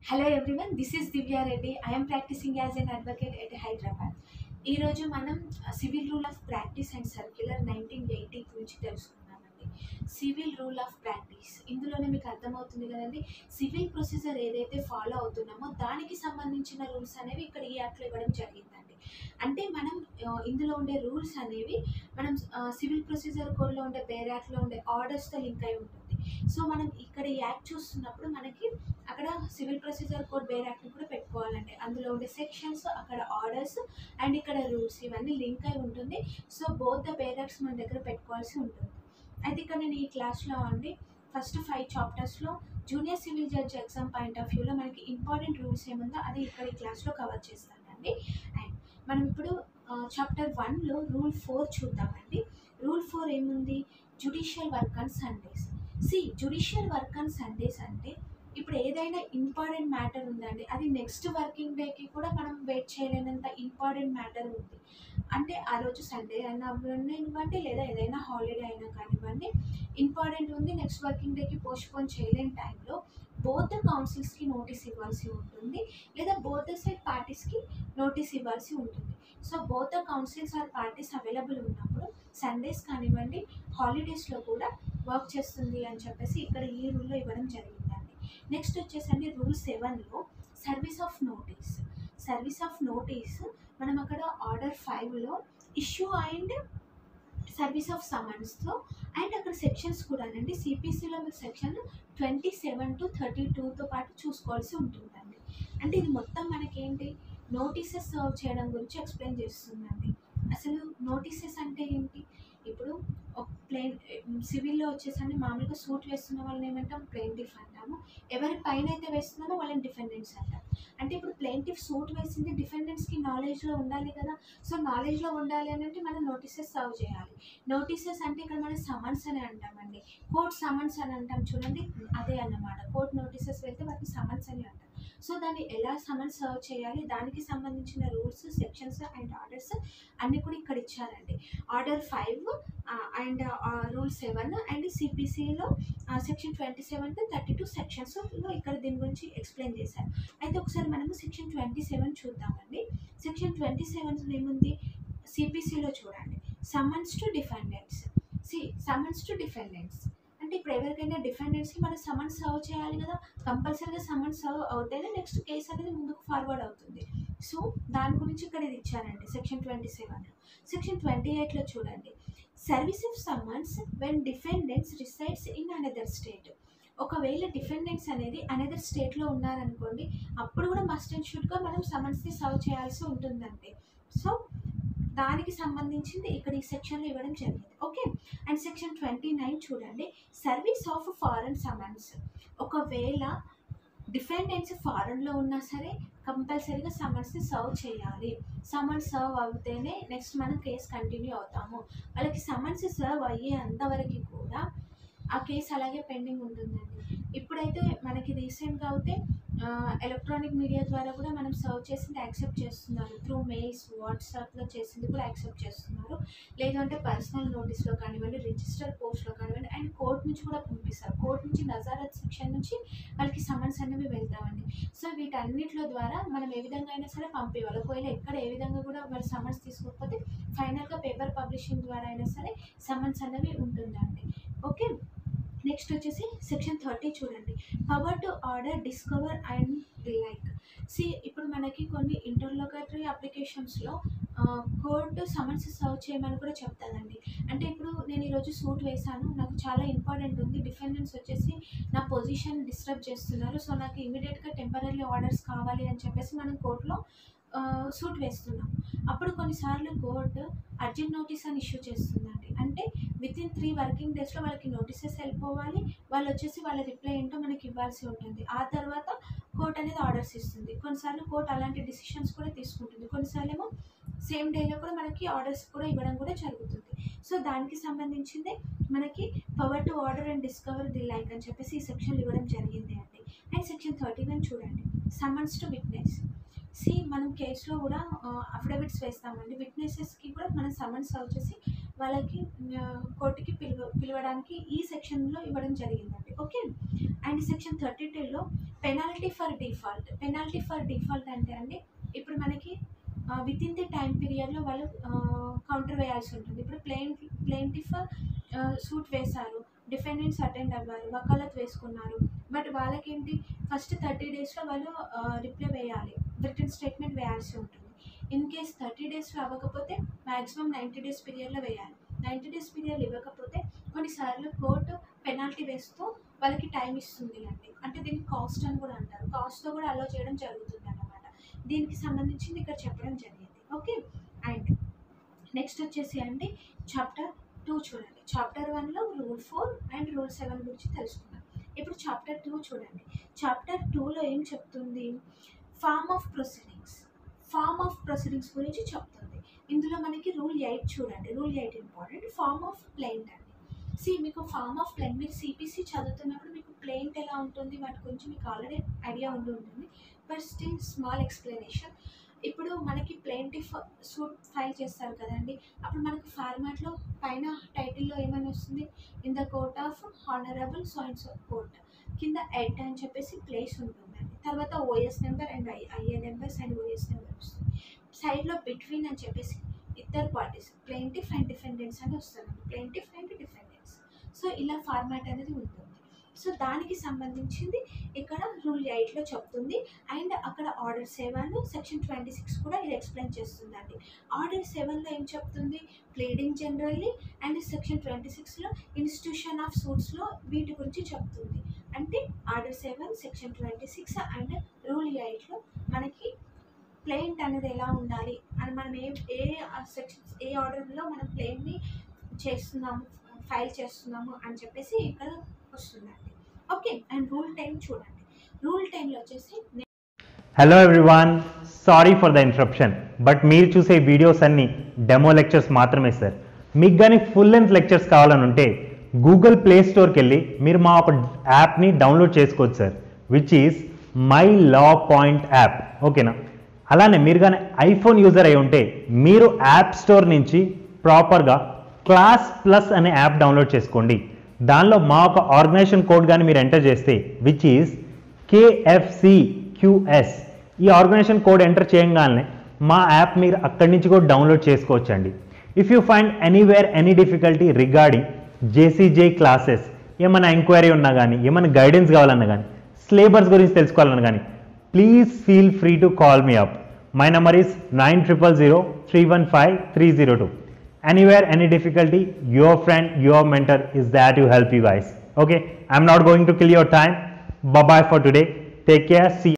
hello everyone this is Divya Reddy I'm practising as an advocate at Hyderabad ఈరోజు మనం civil rule of practice and circular nineteen eighty గురించి తెలుసుకున్నామండి civil rule of practice ఇందులోనే మీకు అర్థమవుతుంది కదండి సివిల్ ప్రొసీజర్ ఏదైతే ఫాలో అవుతున్నామో దానికి సంబంధించిన రూల్స్ అనేవి ఇక్కడ ఈ యాక్ట్లో ఇవ్వడం జరిగిందండి అంటే మనం ఆ, ఇందులో ఉండే రూల్స్ అనేవి మనం సివిల్ ప్రొసీజర్ కోడ్లో ఉండే బేర్ యాక్ట్లో ఉండే ఆర్డర్స్తో లింక్ అయి ఉంటుంది సో మనం ఇక్కడ ఈ యాక్ట్ చూస్తున్నప్పుడు మనకి అక్కడ సివిల్ ప్రొసీజర్ కోడ్ బేర్ యాక్ట్ని కూడా పెట్టుకోవాలండి అందులో ఉండే సెక్షన్స్ అక్కడ ఆర్డర్స్ అండ్ ఇక్కడ రూల్స్ ఇవన్నీ లింక్ అయి ఉంటుంది so both the bare acts మన దగ్గర పెట్టుకోవాల్సి ఉంటుంది అయితే ఇక్కడ నేను ఈ క్లాస్లో అండి ఫస్ట్ ఫైవ్ చాప్టర్స్లో junior civil judge exam point of వ్యూలో మనకి ఇంపార్టెంట్ రూల్స్ ఏముందో అది ఇక్కడ ఈ క్లాస్లో కవర్ చేస్తానండి అండ్ మనం ఇప్పుడు చాప్టర్ వన్లో రూల్ ఫోర్ చూద్దామండి రూల్ ఫోర్ ఏముంది judicial work on Sundays see judicial work on Sundays అంటే ఇప్పుడు ఏదైనా ఇంపార్టెంట్ మ్యాటర్ ఉందండి అది నెక్స్ట్ వర్కింగ్ డేకి కూడా మనం వెయిట్ చేయలేనంత ఇంపార్టెంట్ మ్యాటర్ ఉంది అంటే ఆ రోజు సండే అయినా అవ్వనివ్వండి లేదా ఏదైనా హాలిడే అయినా కానివ్వండి ఇంపార్టెంట్ ఉంది నెక్స్ట్ వర్కింగ్ డేకి పోస్ట్పోన్ చేయలేని టైంలో బోత్ ద కౌన్సిల్స్కి నోటీస్ ఇవ్వాల్సి ఉంటుంది లేదా బోత్ ద సైడ్ పార్టీస్కి నోటీస్ ఇవ్వాల్సి ఉంటుంది so both the counsels or parties available ఉన్నప్పుడు సండేస్ కానివ్వండి హాలిడేస్లో కూడా వర్క్ చేస్తుంది అని చెప్పేసి ఇక్కడ ఈ రూల్లో ఇవ్వడం జరిగిందండి నెక్స్ట్ వచ్చేసండి రూల్ సెవెన్లో service of notice service of notice మనం అక్కడ ఆర్డర్ ఫైవ్లో ఇష్యూ అండ్ సర్వీస్ ఆఫ్ సమన్స్తో అండ్ అక్కడ సెక్షన్స్ కూడానండి సిపిసిలో మీరు section twenty seven to thirty టూతో పాటు చూసుకోవాల్సి ఉంటుందండి అంటే ఇది మొత్తం మనకేంటి నోటీసెస్ సర్వ్ చేయడం గురించి ఎక్స్ప్లెయిన్ చేస్తుందండి అసలు నోటీసెస్ అంటే ఏంటి ఇప్పుడు ఒక ప్లేన్ సివిల్లో వచ్చేసండి మామూలుగా సూట్ వేస్తున్న వాళ్ళని ఏమంటాం ప్లేంటిఫ్ అంటాము ఎవరి పైన అయితే వేస్తున్నామో వాళ్ళని డిఫెండెంట్స్ అంటాం అంటే ఇప్పుడు ప్లేంటిఫ్ సూట్ వేసింది డిఫెండెంట్స్కి నాలెడ్జ్లో ఉండాలి కదా సో నాలెడ్జ్లో ఉండాలి అని అంటే మనం నోటీసెస్ సర్వ్ చేయాలి నోటీసెస్ అంటే ఇక్కడ మనం సమన్స్ అని అంటామండి కోర్ట్ సమన్స్ అని అంటాం చూడండి అదే అన్నమాట కోర్ట్ నోటీసెస్ వెళ్తే వాటిని సమన్స్ అని అంటాం సో దాన్ని ఎలా సమన్స్ సర్వ్ చేయాలి దానికి సంబంధించిన రూల్స్ సెక్షన్స్ అండ్ ఆర్డర్స్ అన్నీ కూడా ఇక్కడ ఇచ్చారండి order five and rule seven and సిపిసిలో section twenty seven to thirty two సెక్షన్స్లో ఇక్కడ దీని గురించి ఎక్స్ప్లెయిన్ చేశారు అయితే ఒకసారి మనము సెక్షన్ ట్వంటీ సెవెన్ చూద్దామండి సెక్షన్ ట్వంటీ సెవెన్ ఏముంది సిపిసిలో చూడండి summons to defendants see summons to defendants అంటే ఇప్పుడు ఎవరికైనా డిఫెండెంట్స్కి మనం సమన్స్ సర్వ్ చేయాలి కదా కంపల్సరీగా సమన్స్ సర్వ్ అవుతేనే నెక్స్ట్ కేసు అనేది ముందుకు ఫార్వర్డ్ అవుతుంది సో దాని గురించి ఇక్కడ ఇది ఇచ్చారండి సెక్షన్ ట్వంటీ సెవెన్లో సెక్షన్ ట్వంటీ ఎయిట్లో చూడండి service of summons when defendants resides in another state ఒకవేళ డిఫెండెంట్స్ అనేది అనదర్ స్టేట్లో ఉన్నారనుకోండి అప్పుడు కూడా మస్ట్ అండ్ షుడ్గా మనం సమన్స్ని సర్వ్ చేయాల్సి ఉంటుందండి సో దానికి సంబంధించింది ఇక్కడ ఈ సెక్షన్లో ఇవ్వడం జరిగింది okay and section twenty nine చూడండి సర్వీస్ ఆఫ్ ఫారెన్ సమన్స్ ఒకవేళ డిఫెండెంట్స్ ఫారెన్లో ఉన్నా సరే కంపల్సరీగా సమన్స్ని సర్వ్ చేయాలి సమన్స్ సర్వ్ అవుతేనే నెక్స్ట్ మనం కేసు కంటిన్యూ అవుతాము వాళ్ళకి సమన్స్ సర్వ్ అయ్యే అంతవరకు కూడా ఆ కేసు అలాగే పెండింగ్ ఉంటుందండి ఇప్పుడైతే మనకి రీసెంట్గా అయితే ఎలక్ట్రానిక్ మీడియా ద్వారా కూడా మనం సర్వ్ చేసింది యాక్సెప్ట్ చేస్తున్నారు త్రూ మెయిల్స్ వాట్సాప్లో చేసింది కూడా యాక్సెప్ట్ చేస్తున్నారు లేదంటే పర్సనల్ నోటీస్లో కానివ్వండి రిజిస్టర్ పోస్ట్లో కానివ్వండి అండ్ కోర్ట్ నుంచి కూడా పంపిస్తారు కోర్ట్ నుంచి నజారత్ సెక్షన్ నుంచి వాళ్ళకి సమన్స్ అనేవి వెళ్తామండి సో వీటన్నిటిలో ద్వారా మనం ఏ విధంగా అయినా సరే పంపించాలి ఒకవేళ ఎక్కడ ఏ విధంగా కూడా వాళ్ళు సమన్స్ తీసుకోకపోతే ఫైనల్గా పేపర్ పబ్లిషింగ్ ద్వారా అయినా సరే సమన్స్ అనేవి ఉంటుందండి ఓకే నెక్స్ట్ వచ్చేసి సెక్షన్ థర్టీ చూడండి power to order discover and the like see ఇప్పుడు మనకి కొన్ని ఇంటర్లోకేటరీ అప్లికేషన్స్లో కోర్టు సమన్స్ సర్వ్ చేయమని కూడా చెప్తానండి అంటే ఇప్పుడు నేను ఈరోజు సూట్ వేశాను నాకు చాలా ఇంపార్టెంట్ ఉంది డిఫెండెన్స్ వచ్చేసి నా పొజిషన్ డిస్టర్బ్ చేస్తున్నారు సో నాకు ఇమీడియట్గా టెంపరీ ఆర్డర్స్ కావాలి అని చెప్పేసి మనం కోర్టులో సూట్ వేస్తున్నాం అప్పుడు కొన్నిసార్లు కోర్టు అర్జెంట్ నోటీస్ అని ఇష్యూ చేస్తుందండి అంటే విత్ ఇన్ త్రీ వర్కింగ్ డేస్లో వాళ్ళకి నోటీసెస్ వెళ్ళిపోవాలి వాళ్ళు వచ్చేసి వాళ్ళ రిప్లై ఏంటో మనకి ఇవ్వాల్సి ఉంటుంది ఆ తర్వాత కోర్ట్ అనేది ఆర్డర్స్ ఇస్తుంది కొన్నిసార్లు కోర్ట్ అలాంటి డిసిషన్స్ కూడా తీసుకుంటుంది కొన్నిసార్లు ఏమో సేమ్ డేలో కూడా మనకి ఆర్డర్స్ కూడా ఇవ్వడం కూడా జరుగుతుంది సో దానికి సంబంధించిందే మనకి power to order and discover the like అని చెప్పేసి ఈ సెక్షన్ ఇవ్వడం జరిగింది అండి అండ్ సెక్షన్ థర్టీ వన్ చూడండి సమన్స్ టు విట్నెస్ సి మనం కేసులో కూడా అఫిడవిట్స్ వేస్తామండి విట్నెసెస్కి కూడా మనం సమన్స్ సర్వ్ చేసి వాళ్ళకి కోర్టుకి పిలువ పిలవడానికి ఈ సెక్షన్లో ఇవ్వడం జరిగిందండి ఓకే అండ్ సెక్షన్ థర్టీ టూలో penalty for default penalty for default అంటే అండి ఇప్పుడు మనకి విత్ ఇన్ ది టైం పీరియడ్లో వాళ్ళు కౌంటర్ వేయాల్సి ఉంటుంది ఇప్పుడు ప్లేన్ ప్లేంటీ ఫర్ సూట్ వేశారు డిఫెండెంట్స్ అటెండ్ అవ్వారు వకాలత్ వేసుకున్నారు బట్ వాళ్ళకేంటి ఫస్ట్ థర్టీ డేస్లో వాళ్ళు రిప్లై వేయాలి రిటర్న్ స్టేట్మెంట్ వేయాల్సి ఉంటుంది ఇన్ కేస్ థర్టీ డేస్లో అవ్వకపోతే మ్యాక్సిమం నైంటీ డేస్ పీరియడ్లో వేయాలి నైంటీ డేస్ పీరియడ్ ఇవ్వకపోతే కొన్నిసార్లు కోర్టు పెనాల్టీ వేస్తూ వాళ్ళకి టైం ఇస్తుంది అండి అంటే దీనికి కాస్ట్ అని కూడా అంటారు కాస్ట్తో కూడా అలో చేయడం జరుగుతుంది అన్నమాట దీనికి సంబంధించింది ఇక్కడ చెప్పడం జరిగింది ఓకే అండ్ నెక్స్ట్ వచ్చేసి అండి చాప్టర్ టూ చూడండి చాప్టర్ వన్లో rule four and rule seven గురించి తెలుసుకుందాం ఇప్పుడు చాప్టర్ టూ చూడండి చాప్టర్ టూలో ఏం చెప్తుంది form of proceedings form of proceedings గురించి చెప్తుంది ఇందులో మనకి రూల్ ఎయిట్ చూడండి rule eight important form of plaint అండి సి మీకు ఫార్మ్ ఆఫ్ ప్లెయింట్ మీరు సిపిసి చదువుతున్నప్పుడు మీకు ప్లెయింట్ ఎలా ఉంటుంది వాటి గురించి మీకు ఆల్రెడీ ఐడియా ఉండి ఉంటుంది బట్ స్టిల్ స్మాల్ ఎక్స్ప్లెనేషన్ ఇప్పుడు మనకి ప్లెయింటిఫ్ సూట్ ఫైల్ చేస్తారు కదండి అప్పుడు మనకి ఫార్మాట్లో పైన టైటిల్లో ఏమని వస్తుంది in the court of honourable so and so court కింద ఎడ్ అని చెప్పేసి ప్లేస్ ఉంటుందండి తర్వాత OS number and I IA numbers and OS number వస్తుంది సైడ్లో బిట్వీన్ అని చెప్పేసి ఇద్దరు పార్టీస్ ప్లెయింటిఫ్ అండ్ డిఫెండెంట్స్ అని వస్తుంది ప్లెయింటిఫ్ అండ్ డిఫెండెంట్స్ సో ఇలా ఫార్మాట్ అనేది ఉంటుంది సో దానికి సంబంధించింది ఇక్కడ రూల్ ఎయిట్లో చెప్తుంది అండ్ అక్కడ order seven section twenty six కూడా ఇది ఎక్స్ప్లెయిన్ చేస్తుందండి ఆర్డర్ సెవెన్లో ఏం చెప్తుంది pleading generally and section twenty సిక్స్లో ఇన్స్టిట్యూషన్ ఆఫ్ సూట్స్లో వీటి గురించి చెప్తుంది అంటే order seven section twenty six and rule ఎయిట్లో మనకి ప్లేంట్ అనేది ఎలా ఉండాలి అని మనం ఏ ఏ సెక్షన్స్ ఏ ఆర్డర్లో మనం ప్లేన్ని చేస్తున్నాము ఫైల్ చేస్తున్నాము అని చెప్పేసి ఇక్కడ వస్తుందండి ఓకే అండ్ రూల్ టైం చూడండి రూల్ టైంలో వచ్చేసి hello everyone sorry for the interruption but మీరు చూసే వీడియోస్ అన్ని డెమో లెక్చర్స్ మాత్రమే సార్ మీకు కానీ ఫుల్ లెంత్ లెక్చర్స్ కావాలని ఉంటే గూగుల్ ప్లే స్టోర్కి వెళ్ళి మీరు మా ఒక యాప్ని డౌన్లోడ్ చేసుకోవచ్చు sir which is my law point app ఓకేనా అలానే మీరు కానీ ఐఫోన్ యూజర్ అయి ఉంటే మీరు యాప్ స్టోర్ నుంచి ప్రాపర్గా క్లాస్ ప్లస్ అనే యాప్ డౌన్లోడ్ చేసుకోండి దానిలో మా ఒక ఆర్గనైజేషన్ కోడ్ కానీ మీరు ఎంటర్ చేస్తే విచ్ ఈస్ కేఎఫ్సిక్యూఎస్ ఈ ఆర్గనైజేషన్ కోడ్ ఎంటర్ చేయగానే మా యాప్ మీరు అక్కడి నుంచి కూడా డౌన్లోడ్ చేసుకోవచ్చండి if you find anywhere any difficulty regarding JCJ classes ఏమైనా ఎంక్వైరీ ఉన్నా కానీ ఏమైనా గైడెన్స్ కావాలన్నా కానీ సిలేబస్ గురించి తెలుసుకోవాలన్నా కానీ please feel free to call me up my number is nine triple zero three one five three zero two anywhere any difficulty your friend your mentor is there to help you guys okay i'm not going to kill your time bye bye for today take care see you